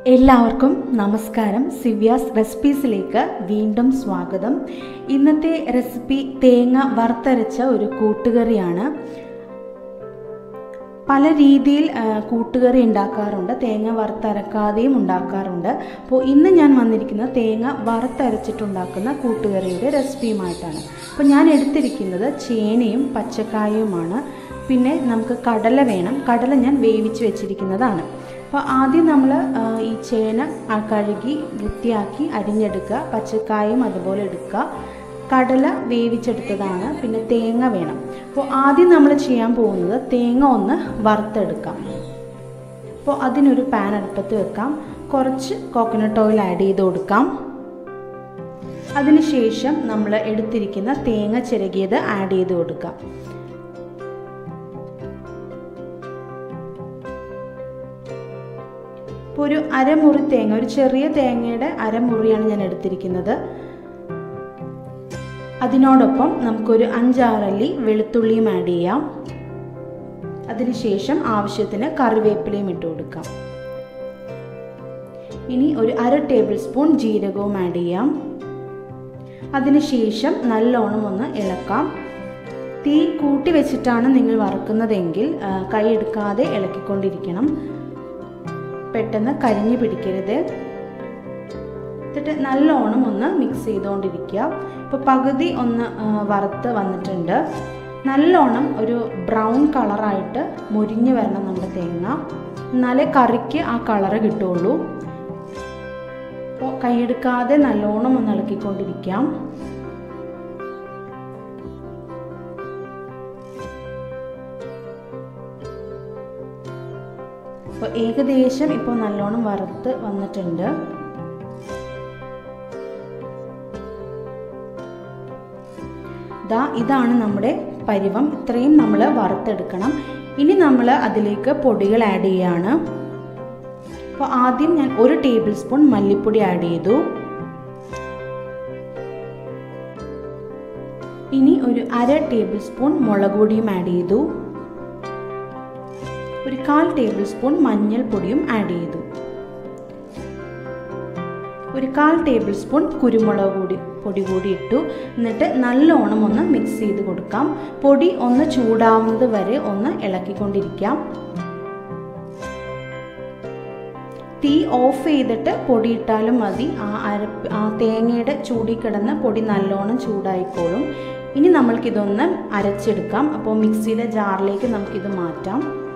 എല്ലാവർക്കും നമസ്കാരം സിവ്യാസ് റെസിപ്പീസിലേക്ക് വീണ്ടും സ്വാഗതം ഇന്നത്തെ റെസിപ്പി തേങ്ങ വറുത്തരച്ച ഒരു കൂട്ടുകറിയാണ് പല രീതിയിൽ ആ, കൂട്ടുകറി ഉണ്ടാക്കാറുണ്ട് തേങ്ങ വറുത്തരക്കാതെയും ഉണ്ടാക്കാറുണ്ട് അപ്പോൾ ഇന്ന് ഞാൻ വന്നിരിക്കുന്നത് തേങ്ങ വറുത്തരച്ചിട്ടുണ്ടാക്കുന്ന കൂട്ടുകറിയുടെ റെസിപ്പിയുമായിട്ടാണ് അപ്പോൾ ഞാൻ എടുത്തിരിക്കുന്നത് ചേനയും പച്ചക്കായയുമാണ് പിന്നെ നമുക്ക് കടല വേണം കടല ഞാൻ വേവിച്ച് വെച്ചിരിക്കുന്നതാണ് അപ്പോൾ ആദ്യം നമ്മൾ ഈ ചേന ആ, കഴുകി വൃത്തിയാക്കി അരിഞ്ഞെടുക്കുക പച്ചക്കായും അതുപോലെ എടുക്കുക കടല വേവിച്ചെടുത്തതാണ് പിന്നെ തേങ്ങ വേണം അപ്പോൾ ആദ്യം നമ്മൾ ചെയ്യാൻ പോകുന്നത് തേങ്ങ ഒന്ന് വറുത്തെടുക്കാം അപ്പോൾ അതിനൊരു പാൻ അടുപ്പത്ത് വെക്കാം കുറച്ച് കോക്കനട്ട് ഓയിൽ ആഡ് ചെയ്ത് കൊടുക്കാം അതിനുശേഷം നമ്മൾ എടുത്തിരിക്കുന്ന തേങ്ങ ചിരകിയത് ആഡ് ചെയ്ത് കൊടുക്കാം ഇപ്പോൾ ഒരു അരമുറി തേങ്ങ ഒരു ചെറിയ തേങ്ങയുടെ അരമുറിയാണ് ഞാൻ എടുത്തിരിക്കുന്നത് അതിനോടൊപ്പം നമുക്കൊരു അഞ്ചാറല്ലി വെളുത്തുള്ളിയും ആഡ് ചെയ്യാം അതിനുശേഷം ആവശ്യത്തിന് കറിവേപ്പിലയും ഇട്ട് കൊടുക്കാം ഇനി ഒരു അര ടേബിൾ സ്പൂൺ ജീരകവും ആഡ് ചെയ്യാം അതിനുശേഷം നല്ലോണം ഒന്ന് ഇളക്കാം തീ കൂട്ടി വെച്ചിട്ടാണ് നിങ്ങൾ വറുക്കുന്നതെങ്കിൽ ആ, കൈ എടുക്കാതെ ഇളക്കിക്കൊണ്ടിരിക്കണം പെട്ടെന്ന് കരിഞ്ഞു പിടിക്കരുത് എന്നിട്ട് നല്ലോണം ഒന്ന് മിക്സ് ചെയ്തുകൊണ്ടിരിക്കുക ഇപ്പോൾ പകുതി ഒന്ന് ആ, വറുത്ത് വന്നിട്ടുണ്ട് നല്ലോണം ഒരു ബ്രൗൺ കളറായിട്ട് മുരിഞ്ഞ് വരണം നമ്മുടെ തേങ്ങ എന്നാലേ കറിക്ക് ആ കളറ് കിട്ടുള്ളൂ അപ്പോൾ കൈയെടുക്കാതെ നല്ലോണം ഒന്ന് ഇളക്കിക്കൊണ്ടിരിക്കാം അപ്പോൾ ഏകദേശം ഇപ്പോൾ നല്ലോണം വറുത്ത് വന്നിട്ടുണ്ട് ദാ ഇതാണ് നമ്മുടെ പരിവം ഇത്രയും നമ്മൾ വറുത്തെടുക്കണം ഇനി നമ്മൾ അതിലേക്ക് പൊടികൾ ആഡ് ചെയ്യാണ് അപ്പോൾ ആദ്യം ഞാൻ ഒരു ടേബിൾ സ്പൂൺ മല്ലിപ്പൊടി ആഡ് ചെയ്തു ഇനി ഒരു അര ടേബിൾ സ്പൂൺ മുളക് പൊടിയും ആഡ് ചെയ്തു ഒരു കാൽ ടേബിൾ സ്പൂൺ മഞ്ഞൾപ്പൊടിയും ആഡ് ചെയ്തു ഒരു കാൽ ടേബിൾ സ്പൂൺ കുരുമുളക് കൂടി പൊടി കൂടി ഇട്ടു എന്നിട്ട് നല്ലോണം ഒന്ന് മിക്സ് ചെയ്ത് കൊടുക്കാം പൊടി ഒന്ന് ചൂടാവുന്നത് വരെ ഒന്ന് ഇളക്കിക്കൊണ്ടിരിക്കാം തീ ഓഫ് ചെയ്തിട്ട് പൊടി ഇട്ടാലും മതി ആ അരപ്പ് ആ തേങ്ങയുടെ ചൂടി കിടന്ന് പൊടി നല്ലോണം ചൂടായിക്കോളും ഇനി നമ്മൾക്കിതൊന്ന് അരച്ചെടുക്കാം അപ്പോൾ മിക്സിയുടെ ജാറിലേക്ക് നമുക്കിത് മാറ്റാം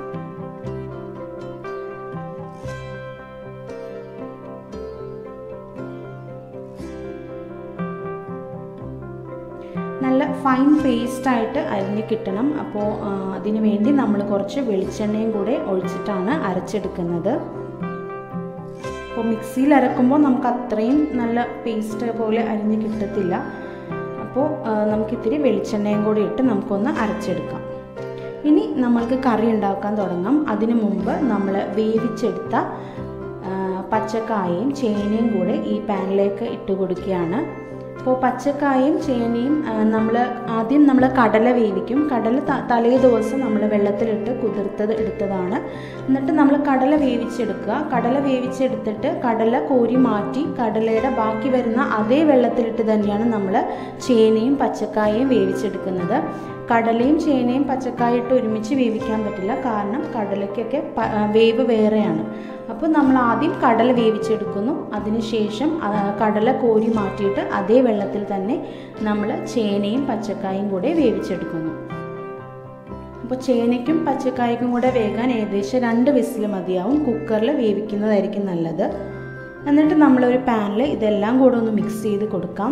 നല്ല ഫൈൻ പേസ്റ്റായിട്ട് അരിഞ്ഞ് കിട്ടണം അപ്പോൾ അതിന് വേണ്ടി നമ്മൾ കുറച്ച് വെളിച്ചെണ്ണയും കൂടെ ഒഴിച്ചിട്ടാണ് അരച്ചെടുക്കുന്നത് അപ്പോൾ മിക്സിയിൽ അരക്കുമ്പോൾ നമുക്ക് അത്രയും നല്ല പേസ്റ്റ് പോലെ അരിഞ്ഞ് കിട്ടത്തില്ല അപ്പോൾ നമുക്കിത്തിരി വെളിച്ചെണ്ണയും കൂടി ഇട്ട് നമുക്കൊന്ന് അരച്ചെടുക്കാം ഇനി നമ്മൾക്ക് കറി ഉണ്ടാക്കാൻ തുടങ്ങാം അതിനു മുമ്പ് നമ്മൾ വേവിച്ചെടുത്ത ആ, പച്ചക്കായയും ചേനയും കൂടെ ഈ പാനിലേക്ക് ഇട്ട് കൊടുക്കുകയാണ് അപ്പോൾ പച്ചക്കായയും ചേനയും നമ്മൾ ആദ്യം നമ്മൾ കടല വേവിക്കും കടല ത- തലേ ദിവസം നമ്മൾ വെള്ളത്തിലിട്ട് കുതിർത്തത് എടുത്തതാണ് എന്നിട്ട് നമ്മൾ കടല വേവിച്ചെടുക്കുക കടല വേവിച്ചെടുത്തിട്ട് കടല കോരി മാറ്റി കടലയുടെ ബാക്കി വരുന്ന അതേ വെള്ളത്തിലിട്ട് തന്നെയാണ് നമ്മൾ ചേനയും പച്ചക്കായയും വേവിച്ചെടുക്കുന്നത് കടലയും ചേനയും പച്ചക്കായും ഇട്ട് ഒരുമിച്ച് വേവിക്കാൻ പറ്റില്ല കാരണം കടലയ്ക്കൊക്കെ പ- ആ, വേവ് വേറെയാണ് അപ്പോൾ നമ്മൾ ആദ്യം കടല വേവിച്ചെടുക്കുന്നു അതിനുശേഷം ആ, കടല കോരി മാറ്റിയിട്ട് അതേ വെള്ളത്തിൽ തന്നെ നമ്മൾ ചേനയും പച്ചക്കായും കൂടെ വേവിച്ചെടുക്കുന്നു അപ്പോൾ ചേനയ്ക്കും പച്ചക്കായ്ക്കും കൂടെ വേകാൻ ഏകദേശം രണ്ട് വിസിൽ മതിയാവും കുക്കറിൽ വേവിക്കുന്നതായിരിക്കും നല്ലത് എന്നിട്ട് നമ്മളൊരു പാനിൽ ഇതെല്ലാം കൂടെ ഒന്ന് മിക്സ് ചെയ്ത് കൊടുക്കാം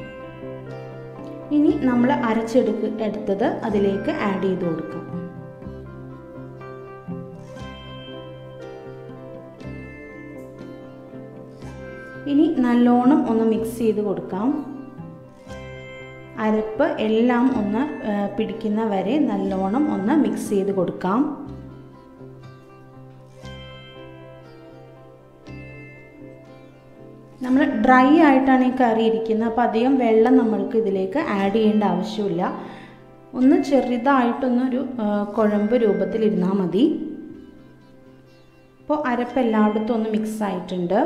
ഇനി നമ്മൾ അരച്ചെടുക്ക് എടുത്തത് അതിലേക്ക് ആഡ് ചെയ്ത് കൊടുക്കാം ഇനി നല്ലോണം ഒന്ന് മിക്സ് ചെയ്ത് കൊടുക്കാം അരപ്പ് എല്ലാം ഒന്ന് ആ, പിടിക്കുന്ന വരെ നല്ലോണം ഒന്ന് മിക്സ് ചെയ്ത് കൊടുക്കാം നമ്മൾ ഡ്രൈ ആയിട്ടാണ് ഈ കറി ഇരിക്കുന്നത് അപ്പോൾ അധികം വെള്ളം നമ്മൾക്ക് ഇതിലേക്ക് ആഡ് ചെയ്യേണ്ട ആവശ്യമില്ല ഒന്ന് ചെറുതായിട്ടൊന്നൊരു ആ, കുഴമ്പ് രൂപത്തിലിരുന്നാൽ മതി അപ്പോൾ അരപ്പ് എല്ലായിടത്തും ഒന്ന് മിക്സ് ആയിട്ടുണ്ട്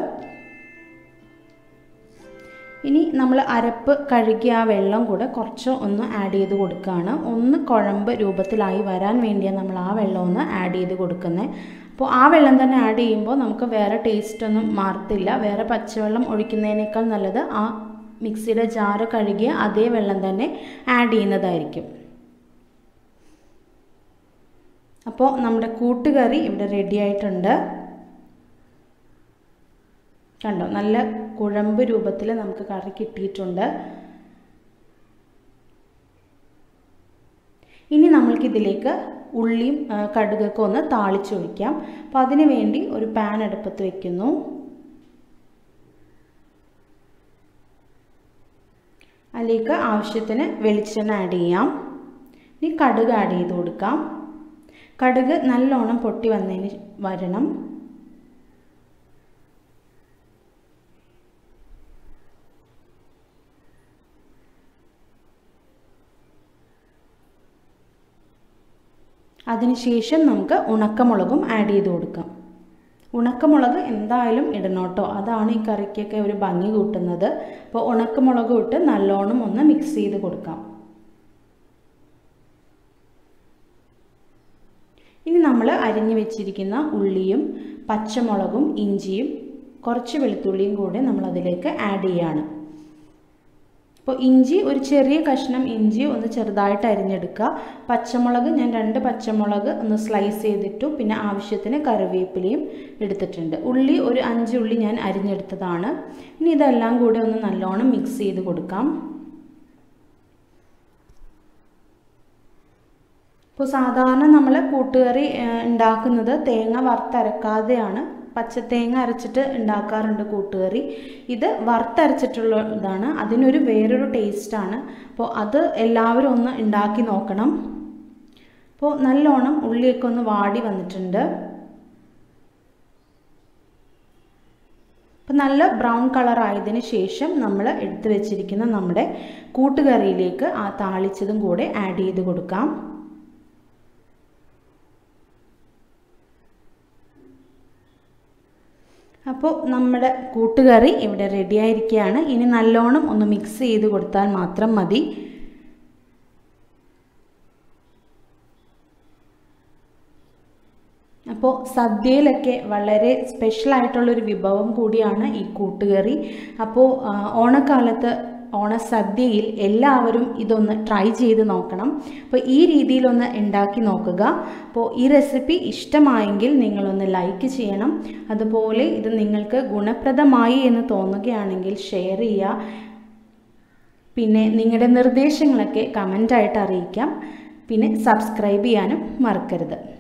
ഇനി നമ്മൾ അരപ്പ് കഴുകിയ ആ വെള്ളം കൂടെ കുറച്ച് ഒന്ന് ആഡ് ചെയ്ത് കൊടുക്കുകയാണ് ഒന്ന് കുഴമ്പ് രൂപത്തിലായി വരാൻ വേണ്ടിയാണ് നമ്മൾ ആ വെള്ളം ഒന്ന് ആഡ് ചെയ്ത് കൊടുക്കുന്നത് അപ്പോൾ ആ വെള്ളം തന്നെ ആഡ് ചെയ്യുമ്പോൾ നമുക്ക് വേറെ ടേസ്റ്റ് ഒന്നും മാറത്തില്ല വേറെ പച്ചവെള്ളം ഒഴിക്കുന്നതിനേക്കാൾ നല്ലത് ആ മിക്സിയുടെ ജാറ് കഴുകിയ അതേ വെള്ളം തന്നെ ആഡ് ചെയ്യുന്നതായിരിക്കും അപ്പോൾ നമ്മുടെ കൂട്ടുകറി ഇവിടെ റെഡി ആയിട്ടുണ്ട് കണ്ടോ നല്ല കുഴമ്പ് രൂപത്തിൽ നമുക്ക് കറി കിട്ടിയിട്ടുണ്ട് ഇനി നമ്മൾക്കിതിലേക്ക് ഉള്ളിയും കടുകൊക്കെ ഒന്ന് താളിച്ചൊഴിക്കാം അപ്പോൾ അതിന് വേണ്ടി ഒരു പാൻ അടുപ്പത്ത് വെക്കുന്നു അതിലേക്ക് ആവശ്യത്തിന് വെളിച്ചെണ്ണ ആഡ് ചെയ്യാം ഇനി കടുക് ആഡ് ചെയ്ത് കൊടുക്കാം കടുക് നല്ലോണം പൊട്ടി വന്നതിന് വരണം അതിനുശേഷം നമുക്ക് ഉണക്കമുളകും ആഡ് ചെയ്ത് കൊടുക്കാം ഉണക്കമുളക് എന്തായാലും ഇടണം കേട്ടോ അതാണ് ഈ കറിക്കൊക്കെ ഒരു ഭംഗി കൂട്ടുന്നത് അപ്പോൾ ഉണക്കമുളക് ഇട്ട് നല്ലോണം ഒന്ന് മിക്സ് ചെയ്ത് കൊടുക്കാം ഇനി നമ്മൾ അരിഞ്ഞു വെച്ചിരിക്കുന്ന ഉള്ളിയും പച്ചമുളകും ഇഞ്ചിയും കുറച്ച് വെളുത്തുള്ളിയും കൂടെ നമ്മൾ അതിലേക്ക് ആഡ് ചെയ്യാണ് അപ്പോൾ ഇഞ്ചി ഒരു ചെറിയ കഷ്ണം ഇഞ്ചി ഒന്ന് ചെറുതായിട്ട് അരിഞ്ഞെടുക്കുക പച്ചമുളക് ഞാൻ രണ്ട് പച്ചമുളക് ഒന്ന് സ്ലൈസ് ചെയ്തിട്ടു പിന്നെ ആവശ്യത്തിന് കറിവേപ്പിലയും എടുത്തിട്ടുണ്ട് ഉള്ളി ഒരു അഞ്ച് ഉള്ളി ഞാൻ അരിഞ്ഞെടുത്തതാണ് ഇനി ഇതെല്ലാം കൂടെ ഒന്ന് നല്ലോണം മിക്സ് ചെയ്ത് കൊടുക്കാം ഇപ്പോൾ സാധാരണ നമ്മൾ കൂട്ടുകറി ഉണ്ടാക്കുന്നത് തേങ്ങ വറുത്തരക്കാതെയാണ് പച്ചത്തേങ്ങ അരച്ചിട്ട് ഉണ്ടാക്കാറുണ്ട് കൂട്ടുകറി ഇത് വറുത്തരച്ചിട്ടുള്ള ഇതാണ് അതിനൊരു വേറൊരു ടേസ്റ്റാണ് അപ്പോൾ അത് എല്ലാവരും ഒന്ന് ഉണ്ടാക്കി നോക്കണം അപ്പോൾ നല്ലോണം ഉള്ളിയൊക്കെ ഒന്ന് വാടി വന്നിട്ടുണ്ട് അപ്പം നല്ല ബ്രൗൺ കളർ ആയതിന് ശേഷം നമ്മൾ എടുത്തു വെച്ചിരിക്കുന്ന നമ്മുടെ കൂട്ടുകറിയിലേക്ക് ആ താളിച്ചതും കൂടെ ആഡ് ചെയ്ത് കൊടുക്കാം അപ്പോൾ നമ്മുടെ കൂട്ടുകറി ഇവിടെ റെഡി ആയിരിക്കുകയാണ് ഇനി നല്ലോണം ഒന്ന് മിക്സ് ചെയ്ത് കൊടുത്താൽ മാത്രം മതി അപ്പോൾ സദ്യയിലൊക്കെ വളരെ സ്പെഷ്യലായിട്ടുള്ളൊരു വിഭവം കൂടിയാണ് ഈ കൂട്ടുകറി അപ്പോൾ ഓണക്കാലത്ത് ഓണസദ്യയിൽ എല്ലാവരും ഇതൊന്ന് ട്രൈ ചെയ്ത് നോക്കണം അപ്പോൾ ഈ രീതിയിലൊന്ന് ഉണ്ടാക്കി നോക്കുക അപ്പോൾ ഈ റെസിപ്പി ഇഷ്ടമായെങ്കിൽ നിങ്ങളൊന്ന് ലൈക്ക് ചെയ്യണം അതുപോലെ ഇത് നിങ്ങൾക്ക് ഗുണപ്രദമായി എന്ന് തോന്നുകയാണെങ്കിൽ ഷെയർ ചെയ്യുക പിന്നെ നിങ്ങളുടെ നിർദ്ദേശങ്ങളൊക്കെ കമൻ്റായിട്ട് അറിയിക്കാം പിന്നെ സബ്സ്ക്രൈബ് ചെയ്യാനും മറക്കരുത്